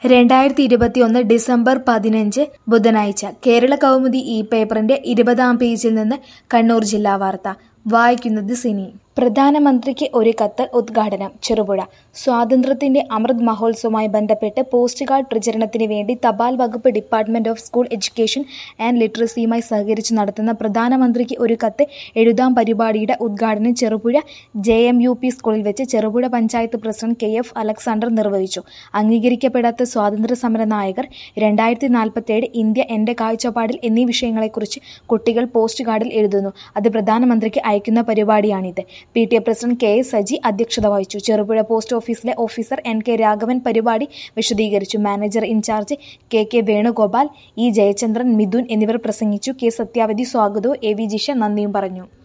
രണ്ടായിരത്തി ഇരുപത്തിയൊന്ന് ഡിസംബർ പതിനഞ്ച് ബുധനാഴ്ച കേരള കൗമുദി ഈ പേപ്പറിന്റെ ഇരുപതാം പേജിൽ നിന്ന് കണ്ണൂർ ജില്ലാ വാർത്ത വായിക്കുന്നത് സിനി പ്രധാനമന്ത്രിക്ക് ഒരു കത്ത് ഉദ്ഘാടനം ചെറുപുഴ സ്വാതന്ത്ര്യത്തിന്റെ അമൃത് മഹോത്സവവുമായി ബന്ധപ്പെട്ട് പോസ്റ്റ് കാർഡ് പ്രചരണത്തിന് വേണ്ടി തപാൽ വകുപ്പ് department of school education and ലിറ്ററസിയുമായി സഹകരിച്ച് നടത്തുന്ന പ്രധാനമന്ത്രിക്ക് ഒരു കത്ത് എഴുതാം പരിപാടിയുടെ ഉദ്ഘാടനം Cherupuzha J M U P സ്കൂളിൽ വെച്ച് Cherupuzha panchayat president K F Alexander നിർവഹിച്ചു അംഗീകരിക്കപ്പെടാത്ത സ്വാതന്ത്ര്യ സമര നായകർ രണ്ടായിരത്തി നാൽപ്പത്തേഴ് ഇന്ത്യ എന്റെ കാഴ്ചപ്പാടിൽ എന്നീ വിഷയങ്ങളെക്കുറിച്ച് കുട്ടികൾ പോസ്റ്റ് കാർഡിൽ എഴുതുന്നു അത് പ്രധാനമന്ത്രിക്ക് അയക്കുന്ന പരിപാടിയാണിത് P T A president K S Saji അധ്യക്ഷത വഹിച്ചു ചെറുപുഴ പോസ്റ്റ് ഓഫീസിലെ ഓഫീസർ എൻ കെ രാഘവൻ പരിപാടി വിശദീകരിച്ചു manager in charge K K Venugopal E Jayachandran Mithun എന്നിവർ പ്രസംഗിച്ചു കെ സത്യാവതി സ്വാഗതവും എ വി ജിഷ നന്ദിയും പറഞ്ഞു